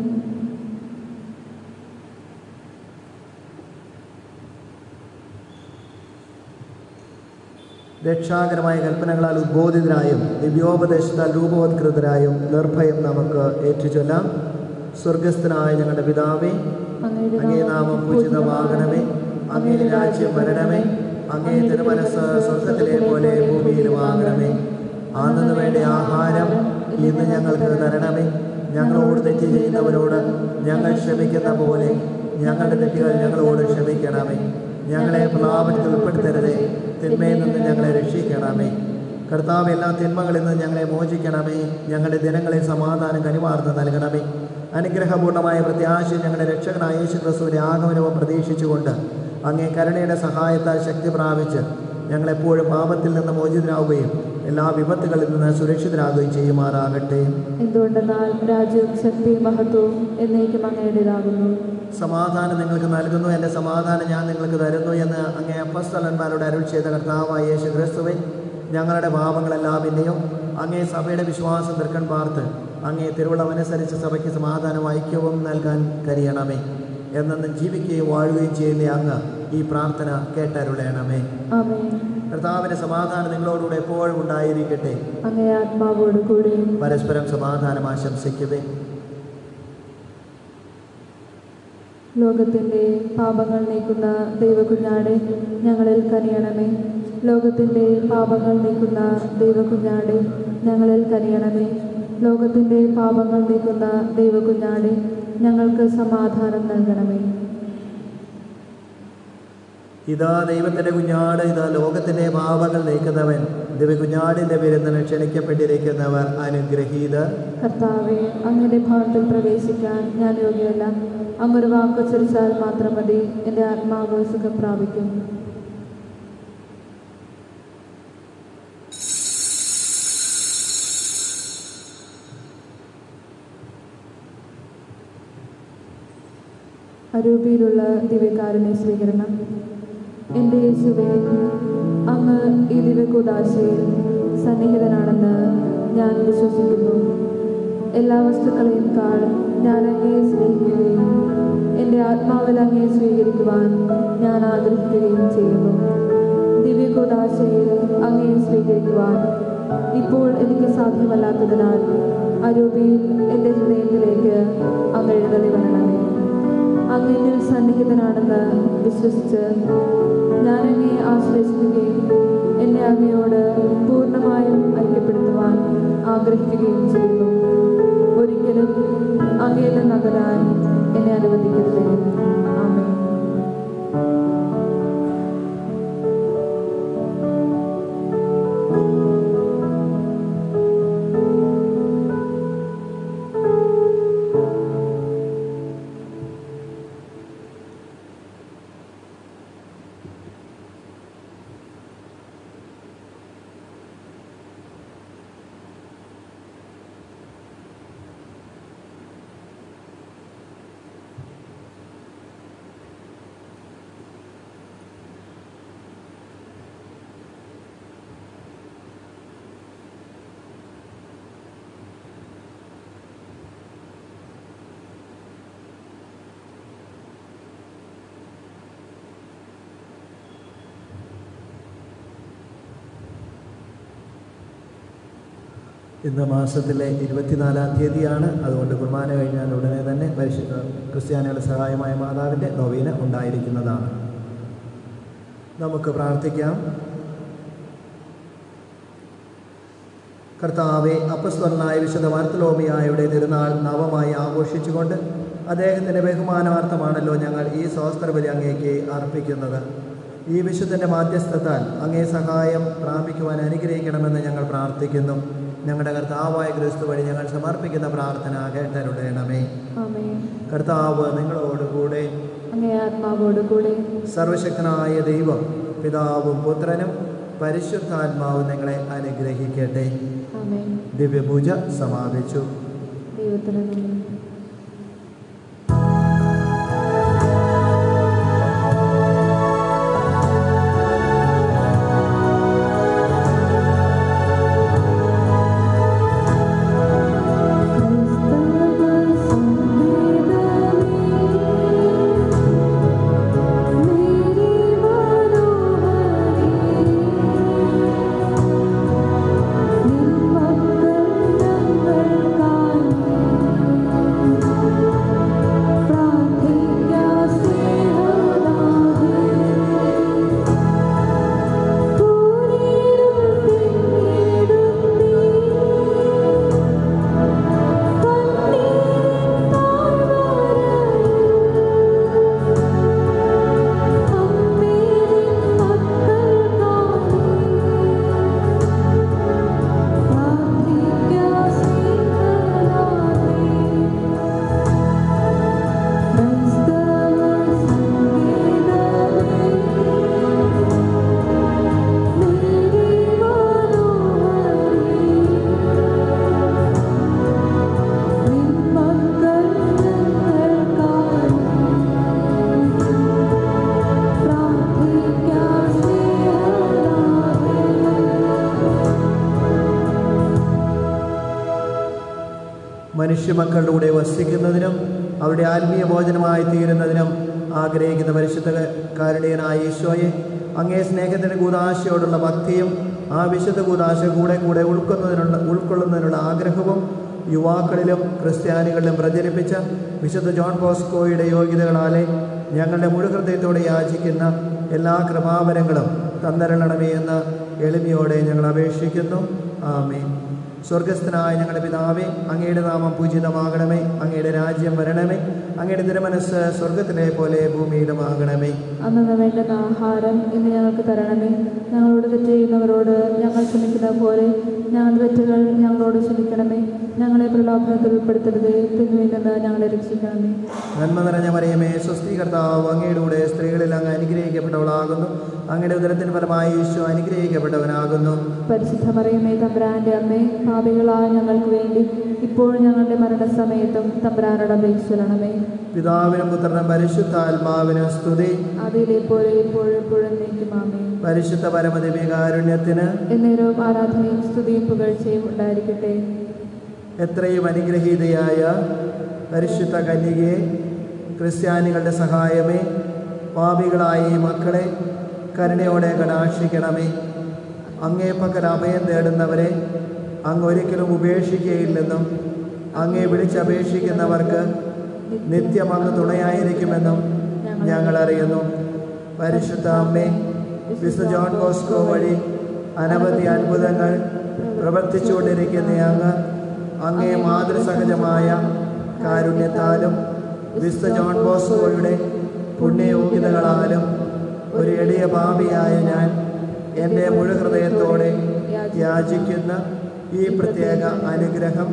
A: രക്ഷാകരമായ കൽപ്പനകളാൽ ഉദ്ബോധിതരായും ദിവ്യോപദേശത്താൽ രൂപവത്കൃതരായും നിർഭയം നമുക്ക് ഏറ്റുചൊല്ലാം സ്വർഗസ്ഥനായ ഞങ്ങളുടെ പിതാവേ അങ്ങേ നാമം പൂജിതമാകണമേ അങ്ങേ രാജ്യം വരണമേ അങ്ങേ തിരുമനസ് സ്വർഗത്തിലെ പോലെ ഭൂമിയിലുമാകണമേ ആണെന്ന് വേണ്ട ആഹാരം ഇന്ന് ഞങ്ങൾക്ക് തരണമേ ഞങ്ങളോട് തെറ്റ് ചെയ്യുന്നവരോട് ഞങ്ങൾ ക്ഷമിക്കുന്ന പോലെ ഞങ്ങളുടെ തെറ്റുകൾ ഞങ്ങളോട് ക്ഷമിക്കണമേ ഞങ്ങളെ പ്രലാപനത്തിൽ ഉൾപ്പെടുത്തരുതേ തിന്മയിൽ നിന്ന് ഞങ്ങളെ രക്ഷിക്കണമേ കർത്താവ് എല്ലാ തിന്മകളിൽ നിന്ന് ഞങ്ങളെ മോചിക്കണമേ ഞങ്ങളുടെ ദിനങ്ങളിൽ സമാധാനം കനിവാർന്ന് നൽകണമേ അനുഗ്രഹപൂർണ്ണമായ പ്രത്യാശ ഞങ്ങളുടെ രക്ഷകനായ യേശു ക്രിസ്തുവിന്റെ ആഗമനവും പ്രതീക്ഷിച്ചുകൊണ്ട് അങ്ങേ കരുണയുടെ സഹായത്താൽ ശക്തി പ്രാപിച്ച് ഞങ്ങളെപ്പോഴും പാപത്തിൽ നിന്ന് മോചിതരാകുകയും എല്ലാ വിപത്തുകളിൽ നിന്ന് സുരക്ഷിതരാകുകയും ചെയ്യുമാറാകട്ടെ
B: എന്തുകൊണ്ടെന്നാൽ രാജ്യവും ശക്തിയും മഹത്വവും എന്നേക്കും അങ്ങയുടേതാകുന്നു
A: സമാധാനം നിങ്ങൾക്ക് നൽകുന്നു എൻ്റെ സമാധാനം ഞാൻ നിങ്ങൾക്ക് തരുന്നു എന്ന് അങ്ങേ അപ്പസ്തലന്മാരോട് അരുൾ ചെയ്ത കർത്താവായ യേശു ക്രിസ്തുവെ ഞങ്ങളുടെ പാപങ്ങളെല്ലാം പിന്നെയും അങ്ങേ സഭയുടെ വിശ്വാസം തീർക്കൺ പാർത്ത് അങ്ങേ തിരുവുള്ളമനുസരിച്ച് സഭയ്ക്ക് സമാധാനവും ഐക്യവും നൽകാൻ കഴിയണമേ എന്നെന്നും ജീവിക്കുകയും വാഴുകയും ചെയ്യുന്ന അങ്ങ് ഈ പ്രാർത്ഥന കേട്ടരുളയണമേ
B: ആമേൻ
A: കർത്താവിൻ്റെ സമാധാനം നിങ്ങളോടുകൂടെ എപ്പോഴും ഉണ്ടായിരിക്കട്ടെ
B: അങ്ങേ ആത്മാവോട് കൂടെയും
A: പരസ്പരം സമാധാനം ആശംസിക്കുവേ
B: ലോകത്തിൻ്റെ പാപങ്ങൾ നീക്കുന്ന ദൈവകുഞ്ഞാടെ ഞങ്ങളിൽ കനിയണമേ ലോകത്തിൻ്റെ പാപങ്ങൾ നീക്കുന്ന ദൈവകുഞ്ഞാടെ ഞങ്ങളിൽ കനിയണമേ ലോകത്തിൻ്റെ പാപങ്ങൾ നീക്കുന്ന ദൈവകുഞ്ഞാടെ ഞങ്ങൾക്ക് സമാധാനം നൽകണമേ
A: ഇതാ ദൈവത്തിൻ്റെ കുഞ്ഞാട് ഇതാ ലോകത്തിൻ്റെ പാപങ്ങൾ നീക്കുന്നവൻ ദിവ്യകുഞ്ഞാടിൻ്റെ വിരുന്നിന് ക്ഷണിക്കപ്പെട്ടിരിക്കുന്നവർ അനുഗ്രഹീതർ
B: കർത്താവെ അങ്ങയുടെ ഭവനത്തിൽ പ്രവേശിക്കാൻ ഞാൻ യോഗ്യല്ല അങ്ങൊരു വാക്കുച്ചരിച്ചാൽ മാത്രം മതി എൻ്റെ ആത്മാവ് സുഖം പ്രാപിക്കും അരൂപിയിലുള്ള ദിവ്യകാരുണ്യ സ്വീകരണം എൻ്റെ യേശുവേ അങ്ങ് ഈ ദിവ്യകൂദാശയിൽ സന്നിഹിതനാണെന്ന് ഞാൻ വിശ്വസിക്കുന്നു എല്ലാ വസ്തുക്കളെയും കാൾ ഞാൻ അങ്ങയെ സ്നേഹിക്കുകയും എൻ്റെ ആത്മാവിൽ അങ്ങയെ സ്വീകരിക്കുവാൻ ഞാൻ ആഗ്രഹിക്കുകയും ചെയ്യുന്നു ദിവ്യകൂദാശയിൽ അങ്ങയെ സ്വീകരിക്കുവാൻ ഇപ്പോൾ എനിക്ക് സാധ്യമല്ലാത്തതിനാൽ അരൂപിയിൽ എൻ്റെ ഹൃദയത്തിലേക്ക് അങ്ങ് എഴുന്നള്ളി വരണമേ അങ്ങയിൽ സന്നിഹിതനാണെന്ന് വിശ്വസിച്ച് ഞാൻ അങ്ങയെ ആശ്രയിക്കുകയും എന്നെ അങ്ങയോട് പൂർണ്ണമായും ഐക്യപ്പെടുത്തുവാൻ ആഗ്രഹിക്കുകയും ചെയ്യുന്നു ഒരിക്കലും അങ്ങയിൽ നിന്ന് അകലാൻ എന്നെ അനുവദിക്കരുതേ ആമേൻ
A: ഇന്ന് മാസത്തിലെ ഇരുപത്തിനാലാം തീയതിയാണ് അതുകൊണ്ട് കുർബാന കഴിഞ്ഞാൽ ഉടനെ തന്നെ പരിശുദ്ധ ക്രിസ്ത്യാനികളുടെ സഹായമായ മാതാവിൻ്റെ നൊവീന ഉണ്ടായിരിക്കുന്നതാണ് നമുക്ക് പ്രാർത്ഥിക്കാം കർത്താവെ അപ്പസ്വരനായ വിശുദ്ധ വാർത്തലോമിയായുടെ തിരുനാൾ നവമായി ആഘോഷിച്ചുകൊണ്ട് അദ്ദേഹത്തിൻ്റെ ബഹുമാനാർത്ഥമാണല്ലോ ഞങ്ങൾ ഈ സ്വസ്ത്ര ബലി അങ്ങേക്ക് അർപ്പിക്കുന്നത് ഈ വിശുദ്ധൻ്റെ മാധ്യസ്ഥത്താൽ അങ്ങേ സഹായം പ്രാപിക്കുവാൻ അനുഗ്രഹിക്കണമെന്ന് ഞങ്ങൾ പ്രാർത്ഥിക്കുന്നു ഞങ്ങളുടെ കർത്താവായ ക്രിസ്തു വഴി ഞങ്ങൾ സമർപ്പിക്കുന്ന പ്രാർത്ഥന കേട്ടരുടേണമേ
B: ആമേൻ
A: കർത്താവ് നിങ്ങളോടുകൂടെ
B: അങ്ങേ ആത്മാവോടുകൂടെ
A: സർവശക്തനായ ദൈവം പിതാവും പുത്രനും പരിശുദ്ധാത്മാവും നിങ്ങളെ അനുഗ്രഹിക്കട്ടെ
B: ആമേൻ
A: ദിവ്യപൂജ സമാപിച്ചു
B: ദൈവത്തിന് നന്ദി
A: മനുഷ്യമക്കളുടെ കൂടെ വസിക്കുന്നതിനും അവരുടെ ആത്മീയ ഭോജനമായി തീരുന്നതിനും ആഗ്രഹിക്കുന്ന പരിശുദ്ധ കാരുണ്യനായ ഈശോയെ അങ്ങേ സ്നേഹത്തിൻ്റെ കൂതാശയോടുള്ള ഭക്തിയും ആ വിശുദ്ധ കൂതാശ കൂടെ കൂടെ ഉൾക്കൊള്ളുന്നതിനുള്ള ഉൾക്കൊള്ളുന്നതിനുള്ള ആഗ്രഹവും യുവാക്കളിലും ക്രിസ്ത്യാനികളിലും പ്രചരിപ്പിച്ച വിശുദ്ധ ജോൺ ബോസ്കോയുടെ യോഗ്യതകളാലെ ഞങ്ങളുടെ മുഴുഹൃദയത്തോടെ യാചിക്കുന്ന എല്ലാ കൃപാവരങ്ങളും തന്നരളണമേ എന്ന് എളിമയോടെ ഞങ്ങൾ അപേക്ഷിക്കുന്നു ആമേൻ സ്വർഗസ്ഥനായ ഞങ്ങളുടെ പിതാവേ അങ്ങയുടെ നാമം പൂജിതമാകണമേ അങ്ങയുടെ രാജ്യം വരണമേ അങ്ങയുടെ തിരുമനസ് സ്വർഗത്തിലെ പോലെ ഭൂമിയിലുമാകണമേ
B: അന്നു വേണ്ടുന്ന ആഹാരം ഇന്ന് ഞങ്ങൾക്ക് തരണമേ ഞങ്ങളോട് തെറ്റ് ചെയ്യുന്നവരോട് ഞങ്ങൾ ക്ഷമിക്കുന്ന പോലെ ഞങ്ങളുടെ തെറ്റുകൾ ഞങ്ങളോട് ക്ഷമിക്കണമേ ഞങ്ങളെ പ്രലോഭനത്തിൽ ഉൾപ്പെടുത്തരുതേ തിന്മയിൽ നിന്ന് ഞങ്ങളെ രക്ഷിക്കണമേ
A: നന്മ നിറഞ്ഞ മറിയമേ സ്വസ്തി കർത്താവ് അങ്ങയുടെ കൂടെ സ്ത്രീകളിൽ അങ്ങ് അനുഗ്രഹിക്കപ്പെട്ടവളാകുന്നു അങ്ങയുടെ ഉദരത്തിന് ഫലമായി ഈശോ അനുഗ്രഹിക്കപ്പെട്ടവനാകുന്നു
B: പരിശുദ്ധ മറിയമേ തമ്പുരാന്റെ അമ്മേ പാപികളായ ഞങ്ങൾക്ക് വേണ്ടി ഇപ്പോൾ ഞങ്ങളുടെ മരണസമയത്തും തമ്പുരാനോട് അപേക്ഷിക്കണമേ
A: പിതാവിനും പുത്രനും പരിശുദ്ധാത്മാവിനും സ്തുതി
B: അതിലെ പോലെ ഇപ്പോഴും എപ്പോഴും നീക്കുമാമേ
A: പരിശുദ്ധ പരമദിവ്യകാരുണ്യത്തിന്
B: എന്നേരവും ആരാധനയും സ്തുതിയും പുകഴ്ചയും ഉണ്ടായിരിക്കട്ടെ
A: എത്രയും അനുഗ്രഹീതയായ പരിശുദ്ധ കന്യകയെ ക്രിസ്ത്യാനികളുടെ സഹായമേ പാപികളായ ഈ മക്കളെ കരുണയോടെ കടാക്ഷിക്കണമേ അങ്ങേ പക്കൽ അഭയം തേടുന്നവരെ അങ്ങ് ഒരിക്കലും ഉപേക്ഷിക്കുകയില്ലെന്നും അങ്ങേ വിളിച്ചപേക്ഷിക്കുന്നവർക്ക് നിത്യം അങ്ങ് തുണയായിരിക്കുമെന്നും ഞങ്ങൾ അറിയുന്നു പരിശുദ്ധ അമ്മേ വിശുദ്ധ ജോൺ ബോസ്കോ വഴി അനവധി അത്ഭുതങ്ങൾ പ്രവർത്തിച്ചുകൊണ്ടിരിക്കുന്ന അങ്ങ് അങ്ങേ മാതൃസഹജമായ കാരുണ്യത്താലും വിശുദ്ധ ജോൺ ബോസ്കോയുടെ പുണ്യയോഗ്യതകളാലും ഒരു എളിയ ഭാവിയായ ഞാൻ എൻ്റെ മുഴുഹൃദയത്തോടെ യാചിക്കുന്ന ഈ പ്രത്യേക അനുഗ്രഹം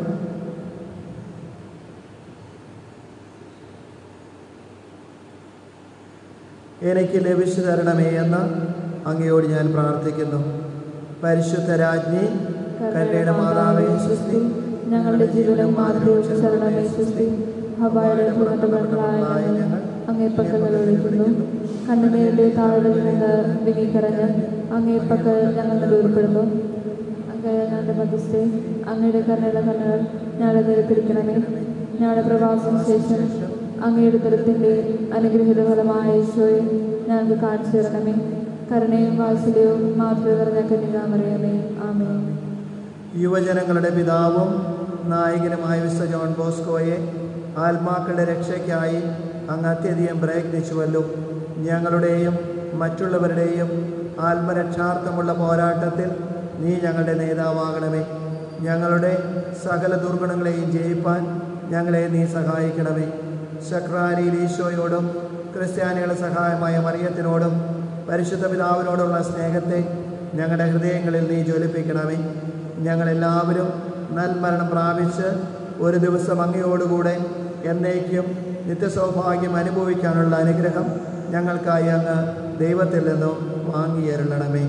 A: എനിക്ക് ലഭിച്ചു തരണമേ എന്ന് അങ്ങയോട് ഞാൻ പ്രാർത്ഥിക്കുന്നു പരിശുദ്ധ രാജ്ഞി കരുണയുടെ മാതാവേ സുസ്തി
B: ഞങ്ങളുടെ ജീവനും മാതൃവും ശരണമേ സുസ്തി ഹവായുടെ ഭൂമണ്ഡലങ്ങളായ ഞങ്ങൾ അങ്ങേപ്പക്കൽ നിലവിളിക്കുന്നു കണ്ണുനീരിന്റെ താഴെ നിന്ന് വിങ്ങിക്കരഞ്ഞ് അങ്ങേപ്പക്കൽ ഞങ്ങൾ നിലവിൽപ്പെടുന്നു അങ്ങേ ഞങ്ങളുടെ മധ്യസ്ഥെ അങ്ങയുടെ കരുണയുടെ കണ്ണുകൾ ഞങ്ങളെ നിരത്തിരിക്കണമേ ഞങ്ങളുടെ പ്രവാസം ശേഷം അങ്ങയുടെ തരത്തിൻ്റെ അനുഗ്രഹീത ഫലമായ ഈശോയെ ഞങ്ങൾക്ക് കാണിച്ചു തരണമേ കരുണയും വാത്സല്യവും മാതൃ നിറഞ്ഞ കന്യകാമറിയമേ ആമേ
A: യുവജനങ്ങളുടെ പിതാവും നായകനുമായ വിശുദ്ധ ജോൺ ബോസ്കോയെ ആത്മാക്കളുടെ രക്ഷയ്ക്കായി അങ്ങ് അത്യധികം പ്രയത്നിച്ചുവല്ലോ ഞങ്ങളുടെയും മറ്റുള്ളവരുടെയും ആത്മരക്ഷാർത്ഥമുള്ള പോരാട്ടത്തിൽ നീ ഞങ്ങളുടെ നേതാവാകണമേ ഞങ്ങളുടെ സകല ദുർഗുണങ്ങളെയും ജയിപ്പാൻ ഞങ്ങളെ നീ സഹായിക്കണമേ ശക്രാനിയിൽ ഈശോയോടും ക്രിസ്ത്യാനികളുടെ സഹായമായ മറിയത്തിനോടും പരിശുദ്ധ പിതാവിനോടുള്ള സ്നേഹത്തെ ഞങ്ങളുടെ ഹൃദയങ്ങളിൽ നീ ജ്വലിപ്പിക്കണമേ ഞങ്ങളെല്ലാവരും നൽമരണം പ്രാപിച്ച് ഒരു ദിവസം അങ്ങയോടുകൂടെ എന്നേക്കും നിത്യസൗഭാഗ്യം അനുഭവിക്കാനുള്ള അനുഗ്രഹം ഞങ്ങൾക്കായി അങ്ങ് ദൈവത്തിൽ നിന്നും വാങ്ങിയരുളണമേ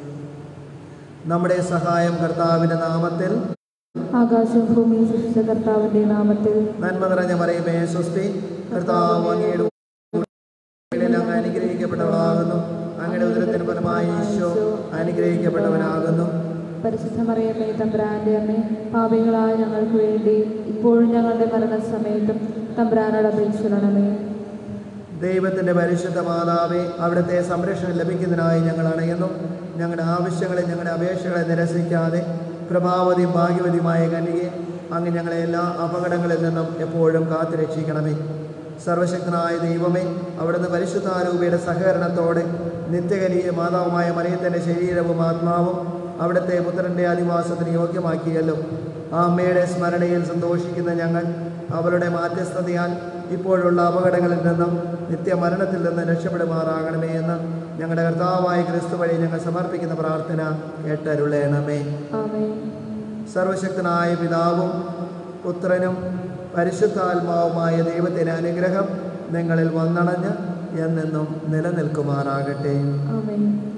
A: നമ്മുടെ സഹായം കർത്താവിൻ്റെ നാമത്തിൽ
B: ആകാശം ഭൂമിയും സൃഷ്ടിച്ച കർത്താവിന്റെ നാമത്തിൽ
A: നന്മ നിറഞ്ഞ മറിയമേ സ്വസ്തി കർത്താവ് അങ്ങയുടെ ഉള്ളിൽ അങ്ങ് അനുഗ്രഹിക്കപ്പെട്ടവളാകുന്നു അങ്ങയുടെ ഉദരത്തിന് ഫലമായി ഈശോ അനുഗ്രഹിക്കപ്പെട്ടവനാകുന്നു
B: പരിശുദ്ധ മറിയമ്മേ തമ്പുരാന്റെ അമ്മേ പാപികളായ ഞങ്ങൾക്ക് വേണ്ടി ഇപ്പോഴും ഞങ്ങളുടെ മരണസമയത്തും തമ്പുരാനോട് അപേക്ഷിക്കണമേ
A: ദൈവത്തിൻ്റെ പരിശുദ്ധ മാതാവെ അവിടുത്തെ സംരക്ഷണം ലഭിക്കുന്നതിനായി ഞങ്ങൾ അണയുന്നു ഞങ്ങളുടെ ആവശ്യങ്ങളെ ഞങ്ങളുടെ അപേക്ഷകളെ നിരസിക്കാതെ പ്രഭാവതി ഭാഗ്യവതിയുമായ കന്യകെ അങ്ങ് ഞങ്ങളെ എല്ലാ അപകടങ്ങളിൽ നിന്നും എപ്പോഴും കാത്തുരക്ഷിക്കണമേ സർവശക്തനായ ദൈവമേ അവിടുന്ന് പരിശുദ്ധാരൂപയുടെ സഹകരണത്തോടെ നിത്യകനിയ മാതാവുമായ മറിയത്തിൻ്റെ ശരീരവും ആത്മാവും അവിടുത്തെ പുത്രൻ്റെ അധിവാസത്തിന് യോഗ്യമാക്കിയല്ലോ ആ അമ്മയുടെ സ്മരണയിൽ സന്തോഷിക്കുന്ന ഞങ്ങൾ അവളുടെ മാധ്യസ്ഥതയാൽ ഇപ്പോഴുള്ള അപകടങ്ങളിൽ നിന്നും നിത്യമരണത്തിൽ നിന്ന് രക്ഷപ്പെടുമാറാകണമേ എന്ന് ഞങ്ങളുടെ കർത്താവായ ക്രിസ്തു വഴി ഞങ്ങൾ സമർപ്പിക്കുന്ന പ്രാർത്ഥന കേട്ടരുളേണമേ
B: ആമേ
A: സർവശക്തനായ പിതാവും പുത്രനും പരിശുദ്ധാത്മാവുമായ ദൈവത്തിൻ്റെ അനുഗ്രഹം നിങ്ങളിൽ വന്നണഞ്ഞ് എന്നെന്നും നിലനിൽക്കുമാറാകട്ടെ
B: ആമേ